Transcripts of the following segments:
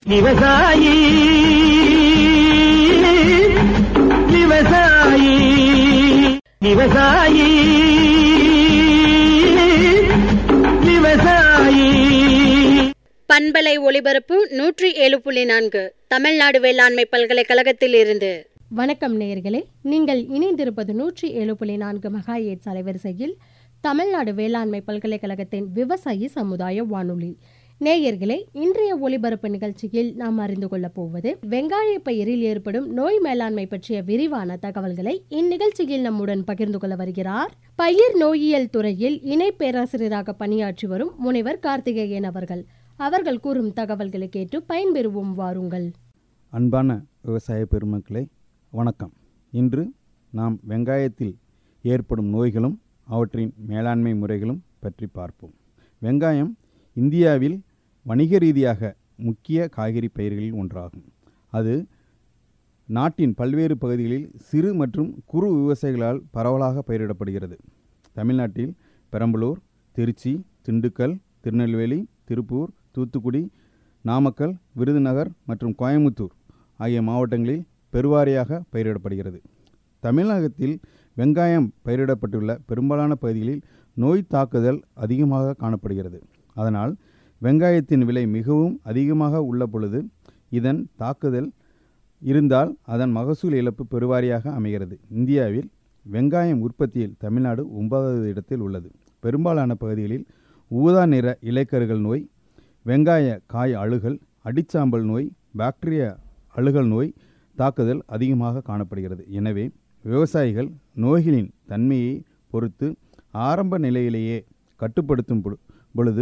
விவசாயி விவசாயி விவசாயி விவசாயி பண்பலை ஒலிபரப்பு நூற்றி ஏழு புள்ளி நான்கு தமிழ்நாடு வேளாண்மை பல்கலைக்கழகத்தில் இருந்து வணக்கம் நேயர்களே நீங்கள் இணைந்திருப்பது நூற்றி ஏழு புள்ளி நான்கு மகாஏட்ஸ் அலைவரிசையில் தமிழ்நாடு வேளாண்மை பல்கலைக்கழகத்தின் விவசாயி சமுதாய வானொலி நேயர்களே இன்றைய ஒலிபரப்பு நிகழ்ச்சியில் நாம் அறிந்து கொள்ளப் போவது வெங்காய பயிரில் ஏற்படும் நோய் மேலாண்மை பற்றிய விரிவான தகவல்களை இந்நிகழ்ச்சியில் நம்முடன் பகிர்ந்து கொள்ள வருகிறார் பயிர் நோயியல் துறையில் இணை பேராசிரியராக பணியாற்றி வரும் முனைவர் கார்த்திகேயன் அவர்கள் அவர்கள் கூறும் தகவல்களை கேட்டு பயன்பெறுவோம் வாருங்கள் அன்பான விவசாய பெருமக்களே வணக்கம் இன்று நாம் வெங்காயத்தில் ஏற்படும் நோய்களும் அவற்றின் மேலாண்மை முறைகளும் பற்றி பார்ப்போம் வெங்காயம் இந்தியாவில் வணிக ரீதியாக முக்கிய காய்கறி பயிர்களில் ஒன்றாகும் அது நாட்டின் பல்வேறு பகுதிகளில் சிறு மற்றும் குறு விவசாயிகளால் பரவலாக பயிரிடப்படுகிறது தமிழ்நாட்டில் பெரம்பலூர் திருச்சி திண்டுக்கல் திருநெல்வேலி திருப்பூர் தூத்துக்குடி நாமக்கல் விருதுநகர் மற்றும் கோயமுத்தூர் ஆகிய மாவட்டங்களில் பெருவாரியாக பயிரிடப்படுகிறது தமிழகத்தில் வெங்காயம் பயிரிடப்பட்டுள்ள பெரும்பாலான பகுதிகளில் நோய் தாக்குதல் அதிகமாக காணப்படுகிறது அதனால் வெங்காயத்தின் விலை மிகவும் அதிகமாக உள்ள பொழுது இதன் தாக்குதல் இருந்தால் அதன் மகசூல் இழப்பு பெருவாரியாக அமைகிறது இந்தியாவில் வெங்காயம் உற்பத்தியில் தமிழ்நாடு ஒன்பதாவது இடத்தில் உள்ளது பெரும்பாலான பகுதிகளில் ஊதா நிற இலைக்கருகள் நோய் வெங்காய காய் அழுகல் அடிச்சாம்பல் நோய் பாக்டீரியா அழுகல் நோய் தாக்குதல் அதிகமாக காணப்படுகிறது எனவே விவசாயிகள் நோய்களின் தன்மையை பொறுத்து ஆரம்ப நிலையிலேயே கட்டுப்படுத்தும் பொழு- பொழுது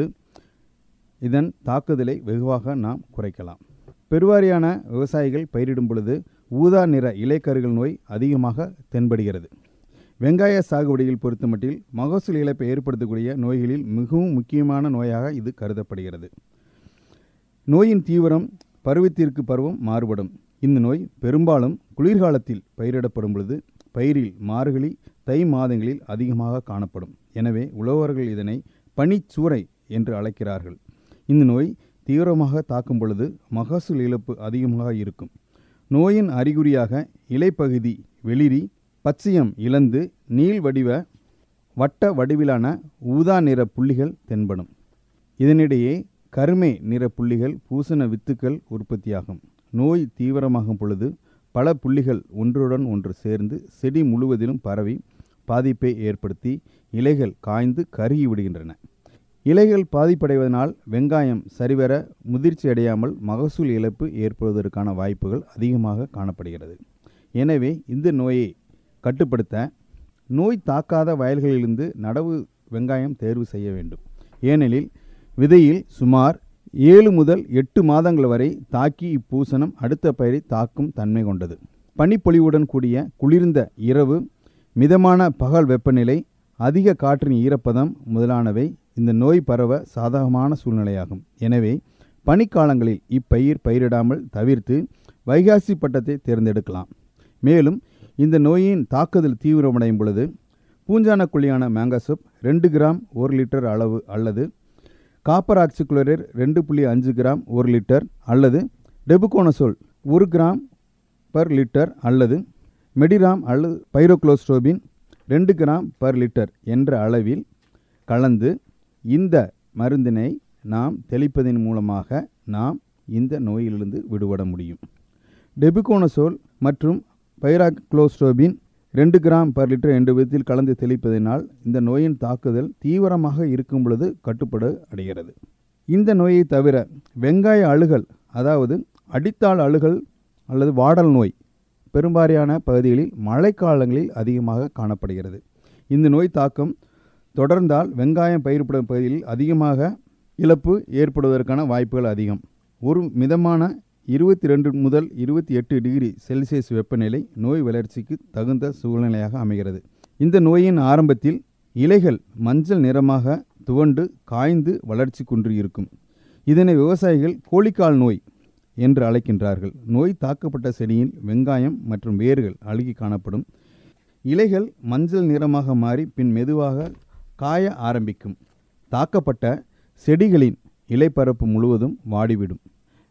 இதன் தாக்குதலை வெகுவாக நாம் குறைக்கலாம் பெருவாரியான விவசாயிகள் பயிரிடும் பொழுது ஊதா நிற இலைக்கருகள் நோய் அதிகமாக தென்படுகிறது வெங்காய சாகுபடியில் பொறுத்தமட்டில் மகசூல் இழப்பை ஏற்படுத்தக்கூடிய நோய்களில் மிகவும் முக்கியமான நோயாக இது கருதப்படுகிறது நோயின் தீவிரம் பருவத்திற்கு பருவம் மாறுபடும் இந்த நோய் பெரும்பாலும் குளிர்காலத்தில் பயிரிடப்படும் பொழுது பயிரில் மார்கழி தை மாதங்களில் அதிகமாக காணப்படும் எனவே உழவர்கள் இதனை பனிச்சூறை என்று அழைக்கிறார்கள் இந்த நோய் தீவிரமாக தாக்கும் பொழுது மகசூல் இழப்பு அதிகமாக இருக்கும் நோயின் அறிகுறியாக இலைப்பகுதி வெளிரி பச்சையம் இழந்து நீள் வடிவ வட்ட வடிவிலான ஊதா நிற புள்ளிகள் தென்படும் இதனிடையே கருமை நிற புள்ளிகள் பூசண வித்துக்கள் உற்பத்தியாகும் நோய் தீவிரமாகும் பொழுது பல புள்ளிகள் ஒன்றுடன் ஒன்று சேர்ந்து செடி முழுவதிலும் பரவி பாதிப்பை ஏற்படுத்தி இலைகள் காய்ந்து கருகி விடுகின்றன இலைகள் பாதிப்படைவதனால் வெங்காயம் சரிவர முதிர்ச்சி அடையாமல் மகசூல் இழப்பு ஏற்படுவதற்கான வாய்ப்புகள் அதிகமாக காணப்படுகிறது எனவே இந்த நோயை கட்டுப்படுத்த நோய் தாக்காத வயல்களிலிருந்து நடவு வெங்காயம் தேர்வு செய்ய வேண்டும் ஏனெனில் விதையில் சுமார் ஏழு முதல் எட்டு மாதங்கள் வரை தாக்கி இப்பூசணம் அடுத்த பயிரை தாக்கும் தன்மை கொண்டது பனிப்பொழிவுடன் கூடிய குளிர்ந்த இரவு மிதமான பகல் வெப்பநிலை அதிக காற்றின் ஈரப்பதம் முதலானவை இந்த நோய் பரவ சாதகமான சூழ்நிலையாகும் எனவே பனிக்காலங்களில் இப்பயிர் பயிரிடாமல் தவிர்த்து வைகாசி பட்டத்தை தேர்ந்தெடுக்கலாம் மேலும் இந்த நோயின் தாக்குதல் தீவிரமடையும் பொழுது பூஞ்சான குழியான மேங்கசோப் ரெண்டு கிராம் ஒரு லிட்டர் அளவு அல்லது காப்பர் ஆக்சிகுளோரேட் ரெண்டு புள்ளி அஞ்சு கிராம் ஒரு லிட்டர் அல்லது டெபுகோனசோல் ஒரு கிராம் பர் லிட்டர் அல்லது மெடிராம் அல்லது பைரோக்ளோஸ்ட்ரோபின் ரெண்டு கிராம் பர் லிட்டர் என்ற அளவில் கலந்து இந்த மருந்தினை நாம் தெளிப்பதன் மூலமாக நாம் இந்த நோயிலிருந்து விடுபட முடியும் டெபிகோனசோல் மற்றும் பைராக்ளோஸ்ட்ரோபின் ரெண்டு கிராம் பர் லிட்டர் என்ற விதத்தில் கலந்து தெளிப்பதனால் இந்த நோயின் தாக்குதல் தீவிரமாக இருக்கும் பொழுது கட்டுப்பட அடைகிறது இந்த நோயை தவிர வெங்காய அழுகல் அதாவது அடித்தாள் அழுகல் அல்லது வாடல் நோய் பெரும்பாலான பகுதிகளில் மழைக்காலங்களில் அதிகமாக காணப்படுகிறது இந்த நோய் தாக்கம் தொடர்ந்தால் வெங்காயம் பயிரிடப்படும் பகுதியில் அதிகமாக இழப்பு ஏற்படுவதற்கான வாய்ப்புகள் அதிகம் ஒரு மிதமான இருபத்தி ரெண்டு முதல் இருபத்தி எட்டு டிகிரி செல்சியஸ் வெப்பநிலை நோய் வளர்ச்சிக்கு தகுந்த சூழ்நிலையாக அமைகிறது இந்த நோயின் ஆரம்பத்தில் இலைகள் மஞ்சள் நிறமாக துவண்டு காய்ந்து வளர்ச்சி குன்றி இருக்கும் இதனை விவசாயிகள் கோழிக்கால் நோய் என்று அழைக்கின்றார்கள் நோய் தாக்கப்பட்ட செடியில் வெங்காயம் மற்றும் வேர்கள் அழுகி காணப்படும் இலைகள் மஞ்சள் நிறமாக மாறி பின் மெதுவாக காய ஆரம்பிக்கும் தாக்கப்பட்ட செடிகளின் இலைப்பரப்பு முழுவதும் வாடிவிடும்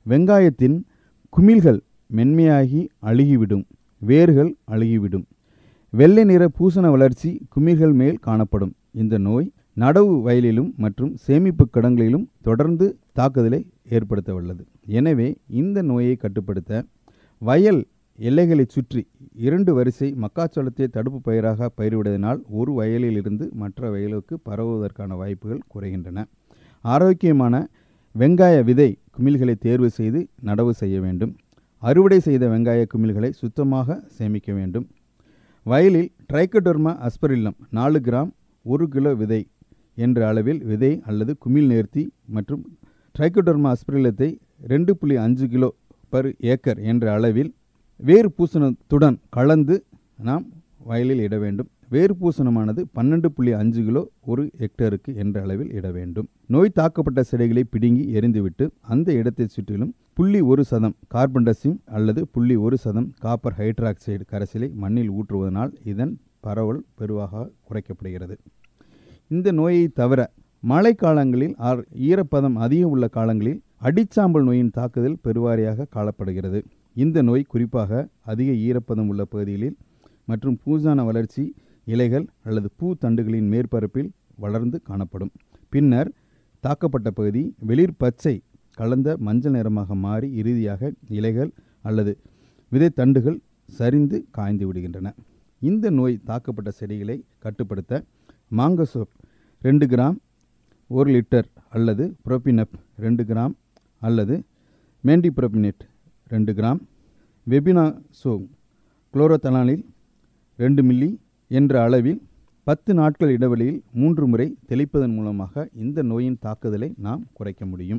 வெங்காயத்தின் குமிழ்கள் மென்மையாகி அழுகிவிடும் வேர்கள் அழுகிவிடும் வெள்ளை நிற பூசண வளர்ச்சி குமிழ்கள் மேல் காணப்படும் இந்த நோய் நடவு வயலிலும் மற்றும் சேமிப்பு கிடங்களிலும் தொடர்ந்து தாக்குதலை ஏற்படுத்த வல்லது எனவே இந்த நோயை கட்டுப்படுத்த வயல் எல்லைகளை சுற்றி இரண்டு வரிசை மக்காச்சோளத்தை தடுப்பு பயிராக பயிரிடுவதனால் ஒரு வயலில் இருந்து மற்ற வயலுக்கு பரவுவதற்கான வாய்ப்புகள் குறைகின்றன ஆரோக்கியமான வெங்காய விதை குமிழ்களை தேர்வு செய்து நடவு செய்ய வேண்டும் அறுவடை செய்த வெங்காய குமிழ்களை சுத்தமாக சேமிக்க வேண்டும் வயலில் ட்ரைக்கோடர்மா அஸ்பரில்லம் நாலு கிராம் ஒரு கிலோ விதை என்ற அளவில் விதை அல்லது குமிழ் நேர்த்தி மற்றும் ட்ரைக்கோடர்மா அஸ்பரில்லத்தை ரெண்டு புள்ளி அஞ்சு கிலோ பர் ஏக்கர் என்ற அளவில் வேர் பூசணத்துடன் கலந்து நாம் வயலில் இட வேண்டும் வேர் பூசணமானது பன்னெண்டு புள்ளி அஞ்சு கிலோ ஒரு ஹெக்டருக்கு என்ற அளவில் இட வேண்டும் நோய் தாக்கப்பட்ட செடிகளை பிடுங்கி எரிந்துவிட்டு அந்த இடத்தை சுற்றிலும் புள்ளி ஒரு சதம் கார்பன்டசிம் அல்லது புள்ளி ஒரு சதம் காப்பர் ஹைட்ராக்சைடு கரைசலை மண்ணில் ஊற்றுவதனால் இதன் பரவல் பெருவாக குறைக்கப்படுகிறது இந்த நோயை தவிர மழைக்காலங்களில் ஆர் ஈரப்பதம் அதிகம் உள்ள காலங்களில் அடிச்சாம்பல் நோயின் தாக்குதல் பெருவாரியாக காணப்படுகிறது இந்த நோய் குறிப்பாக அதிக ஈரப்பதம் உள்ள பகுதிகளில் மற்றும் பூசான வளர்ச்சி இலைகள் அல்லது பூ தண்டுகளின் மேற்பரப்பில் வளர்ந்து காணப்படும் பின்னர் தாக்கப்பட்ட பகுதி வெளிர் பச்சை கலந்த மஞ்சள் நிறமாக மாறி இறுதியாக இலைகள் அல்லது விதைத்தண்டுகள் சரிந்து காய்ந்து விடுகின்றன இந்த நோய் தாக்கப்பட்ட செடிகளை கட்டுப்படுத்த மாங்கசோப் ரெண்டு கிராம் ஒரு லிட்டர் அல்லது புரோபினப் ரெண்டு கிராம் அல்லது மேண்டிப்ரோபினேட் ரெண்டு கிராம் வெபினாசோ குளோரோத்தனாலில் ரெண்டு மில்லி என்ற அளவில் பத்து நாட்கள் இடைவெளியில் மூன்று முறை தெளிப்பதன் மூலமாக இந்த நோயின் தாக்குதலை நாம் குறைக்க முடியும்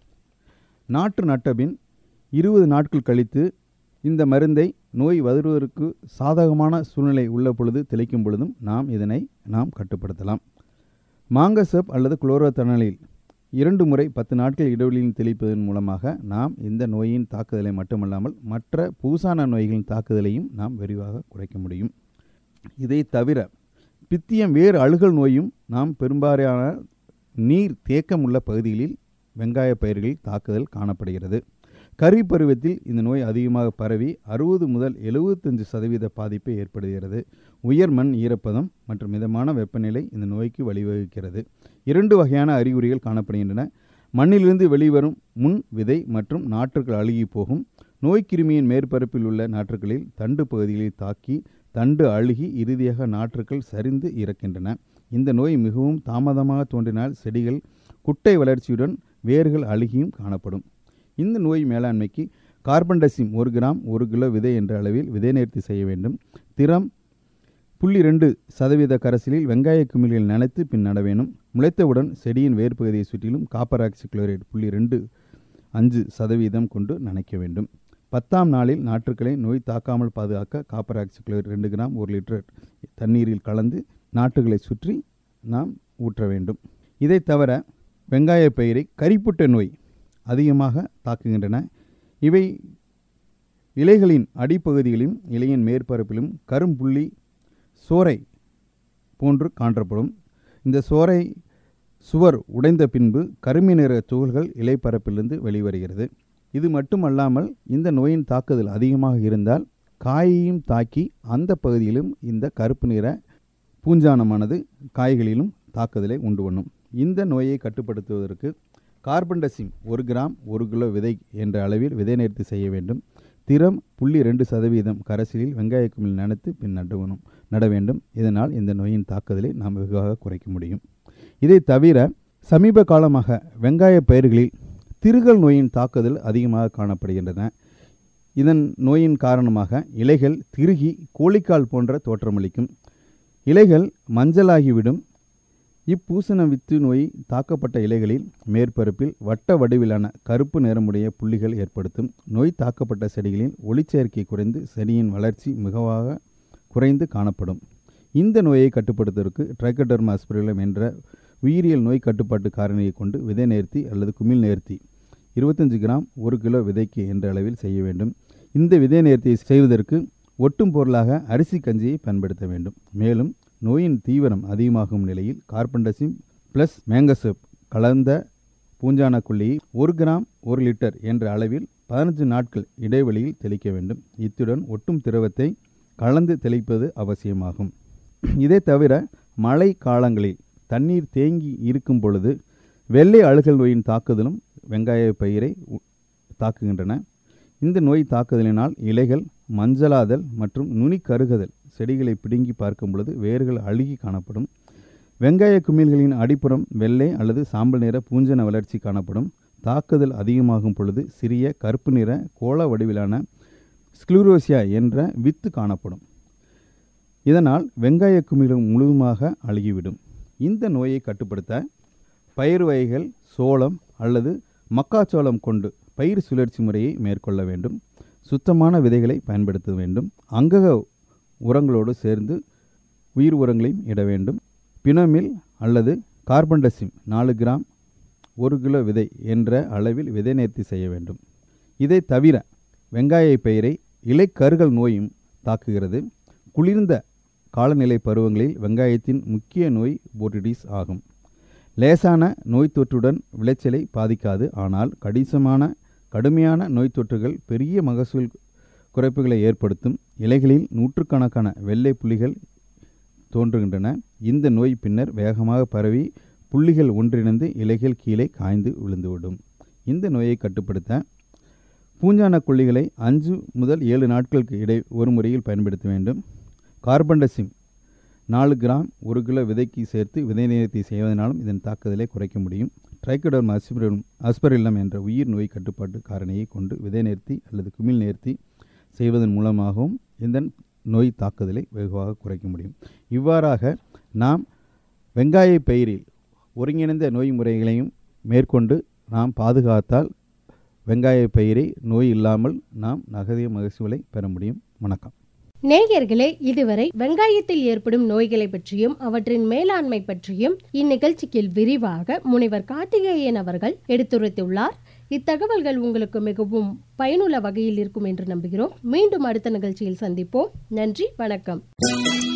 நாற்று நட்டபின் இருபது நாட்கள் கழித்து இந்த மருந்தை நோய் வருவதற்கு சாதகமான சூழ்நிலை உள்ள பொழுது தெளிக்கும் பொழுதும் நாம் இதனை நாம் கட்டுப்படுத்தலாம் மாங்கசப் அல்லது குளோரோத்தனலில் இரண்டு முறை பத்து நாட்கள் இடைவெளியில் தெளிப்பதன் மூலமாக நாம் இந்த நோயின் தாக்குதலை மட்டுமல்லாமல் மற்ற பூசான நோய்களின் தாக்குதலையும் நாம் விரிவாக குறைக்க முடியும் இதை தவிர பித்தியம் வேறு அழுகல் நோயும் நாம் பெரும்பாலான நீர் தேக்கம் உள்ள பகுதிகளில் வெங்காய பயிர்களில் தாக்குதல் காணப்படுகிறது கரி பருவத்தில் இந்த நோய் அதிகமாக பரவி அறுபது முதல் எழுபத்தஞ்சு சதவீத பாதிப்பை ஏற்படுகிறது உயர் மண் ஈரப்பதம் மற்றும் மிதமான வெப்பநிலை இந்த நோய்க்கு வழிவகுக்கிறது இரண்டு வகையான அறிகுறிகள் காணப்படுகின்றன மண்ணிலிருந்து வெளிவரும் முன் விதை மற்றும் நாற்றுகள் அழுகி போகும் நோய்க்கிருமியின் மேற்பரப்பில் உள்ள நாற்றுகளில் தண்டு பகுதிகளில் தாக்கி தண்டு அழுகி இறுதியாக நாற்றுகள் சரிந்து இறக்கின்றன இந்த நோய் மிகவும் தாமதமாக தோன்றினால் செடிகள் குட்டை வளர்ச்சியுடன் வேர்கள் அழுகியும் காணப்படும் இந்த நோய் மேலாண்மைக்கு கார்பன்டசிம் ஒரு கிராம் ஒரு கிலோ விதை என்ற அளவில் விதை நேர்த்தி செய்ய வேண்டும் திறம் புள்ளி ரெண்டு சதவீத கரைசலில் வெங்காய குமிழில் நனைத்து பின் நட வேணும் முளைத்தவுடன் செடியின் வேர்ப்பகுதியை சுற்றிலும் காப்பர் ஆக்சி குளோரைடு புள்ளி ரெண்டு அஞ்சு சதவீதம் கொண்டு நனைக்க வேண்டும் பத்தாம் நாளில் நாற்றுக்களை நோய் தாக்காமல் பாதுகாக்க காப்பர் ஆக்சி குளோரைடு ரெண்டு கிராம் ஒரு லிட்டர் தண்ணீரில் கலந்து நாற்றுகளை சுற்றி நாம் ஊற்ற வேண்டும் இதை தவிர வெங்காய பயிரை கரிப்புட்ட நோய் அதிகமாக தாக்குகின்றன இவை இலைகளின் அடிப்பகுதிகளிலும் இலையின் மேற்பரப்பிலும் கரும்புள்ளி சோரை போன்று காணப்படும் இந்த சோரை சுவர் உடைந்த பின்பு கருமை நிற துகள்கள் இலைப்பரப்பிலிருந்து வெளிவருகிறது இது மட்டுமல்லாமல் இந்த நோயின் தாக்குதல் அதிகமாக இருந்தால் காயையும் தாக்கி அந்த பகுதியிலும் இந்த கருப்பு நிற பூஞ்சானமானது காய்களிலும் தாக்குதலை உண்டு பண்ணும் இந்த நோயை கட்டுப்படுத்துவதற்கு கார்பன்டசிம் ஒரு கிராம் ஒரு கிலோ விதை என்ற அளவில் விதை நேர்த்தி செய்ய வேண்டும் திறம் புள்ளி ரெண்டு சதவீதம் கரைசலில் வெங்காய குமிழ் நனைத்து பின் நடவணும் நட வேண்டும் இதனால் இந்த நோயின் தாக்குதலை நாம் வெகுவாக குறைக்க முடியும் இதை தவிர சமீப காலமாக வெங்காய பயிர்களில் திருகல் நோயின் தாக்குதல் அதிகமாக காணப்படுகின்றன இதன் நோயின் காரணமாக இலைகள் திருகி கோழிக்கால் போன்ற தோற்றமளிக்கும் இலைகள் மஞ்சளாகிவிடும் இப்பூசண வித்து நோய் தாக்கப்பட்ட இலைகளில் மேற்பரப்பில் வட்ட வடிவிலான கருப்பு நிறமுடைய புள்ளிகள் ஏற்படுத்தும் நோய் தாக்கப்பட்ட செடிகளில் ஒளிச்சேர்க்கை குறைந்து செடியின் வளர்ச்சி மிகவாக குறைந்து காணப்படும் இந்த நோயை கட்டுப்படுத்துவதற்கு ட்ரைக்கோடர்மா அஸ்பிரிலம் என்ற உயிரியல் நோய் கட்டுப்பாட்டு காரணியை கொண்டு விதை நேர்த்தி அல்லது குமிழ் நேர்த்தி இருபத்தஞ்சு கிராம் ஒரு கிலோ விதைக்கு என்ற அளவில் செய்ய வேண்டும் இந்த விதை நேர்த்தியை செய்வதற்கு ஒட்டும் பொருளாக அரிசி கஞ்சியை பயன்படுத்த வேண்டும் மேலும் நோயின் தீவிரம் அதிகமாகும் நிலையில் கார்பன்டசிம் ப்ளஸ் மேங்கசப் கலந்த பூஞ்சான கொல்லியை ஒரு கிராம் ஒரு லிட்டர் என்ற அளவில் பதினஞ்சு நாட்கள் இடைவெளியில் தெளிக்க வேண்டும் இத்துடன் ஒட்டும் திரவத்தை கலந்து தெளிப்பது அவசியமாகும் இதை தவிர மழை காலங்களில் தண்ணீர் தேங்கி இருக்கும் பொழுது வெள்ளை அழுகல் நோயின் தாக்குதலும் வெங்காய பயிரை உ- தாக்குகின்றன இந்த நோய் தாக்குதலினால் இலைகள் மஞ்சளாதல் மற்றும் நுனி கருகுதல் செடிகளை பிடுங்கி பார்க்கும் பொழுது வேர்கள் அழுகி காணப்படும் வெங்காய குமிழ்களின் அடிப்புறம் வெள்ளை அல்லது சாம்பல் நிற பூஞ்சன வளர்ச்சி காணப்படும் தாக்குதல் அதிகமாகும் பொழுது சிறிய கருப்பு நிற கோள வடிவிலான ஸ்க்ளூரோசியா என்ற வித்து காணப்படும் இதனால் வெங்காய குமிழ்கள் முழுவதுமாக அழுகிவிடும் இந்த நோயை கட்டுப்படுத்த பயிர் வகைகள் சோளம் அல்லது மக்காச்சோளம் கொண்டு பயிர் சுழற்சி முறையை மேற்கொள்ள வேண்டும் சுத்தமான விதைகளை பயன்படுத்த வேண்டும் அங்கக உரங்களோடு சேர்ந்து உயிர் உரங்களையும் இட வேண்டும் பினோமில் அல்லது கார்பன்டசிம் நாலு கிராம் ஒரு கிலோ விதை என்ற அளவில் விதை நேர்த்தி செய்ய வேண்டும் இதை தவிர வெங்காய பயிரை இலைக்கருகள் நோயும் தாக்குகிறது குளிர்ந்த காலநிலை பருவங்களில் வெங்காயத்தின் முக்கிய நோய் போட்டிடிஸ் ஆகும் லேசான நோய் தொற்றுடன் விளைச்சலை பாதிக்காது ஆனால் கடிசமான கடுமையான நோய் தொற்றுகள் பெரிய மகசூல் குறைப்புகளை ஏற்படுத்தும் இலைகளில் நூற்றுக்கணக்கான வெள்ளை புள்ளிகள் தோன்றுகின்றன இந்த நோய் பின்னர் வேகமாக பரவி புள்ளிகள் ஒன்றிணைந்து இலைகள் கீழே காய்ந்து விழுந்துவிடும் இந்த நோயை கட்டுப்படுத்த பூஞ்சான கொல்லிகளை அஞ்சு முதல் ஏழு நாட்களுக்கு இடை ஒரு முறையில் பயன்படுத்த வேண்டும் கார்பன்டசிம் நாலு கிராம் ஒரு கிலோ விதைக்கு சேர்த்து விதை நேர்த்தி செய்வதனாலும் இதன் தாக்குதலை குறைக்க முடியும் ட்ரைக்கோடர்ம் அஸ்பரில் அஸ்பரில்லம் என்ற உயிர் நோய் கட்டுப்பாட்டு காரணியை கொண்டு விதை நேர்த்தி அல்லது குமிழ் நேர்த்தி செய்வதன் மூலமாகவும் இந்த நோய் தாக்குதலை வெகுவாக குறைக்க முடியும் இவ்வாறாக நாம் வெங்காய பயிரில் ஒருங்கிணைந்த நோய் முறைகளையும் மேற்கொண்டு நாம் பாதுகாத்தால் வெங்காய பயிரை நோய் இல்லாமல் நாம் நகதிய மகசூலை பெற முடியும் வணக்கம் நேயர்களே இதுவரை வெங்காயத்தில் ஏற்படும் நோய்களை பற்றியும் அவற்றின் மேலாண்மை பற்றியும் இந்நிகழ்ச்சியில் விரிவாக முனைவர் கார்த்திகேயன் அவர்கள் எடுத்துரைத்துள்ளார் இத்தகவல்கள் உங்களுக்கு மிகவும் பயனுள்ள வகையில் இருக்கும் என்று நம்புகிறோம் மீண்டும் அடுத்த நிகழ்ச்சியில் சந்திப்போம் நன்றி வணக்கம்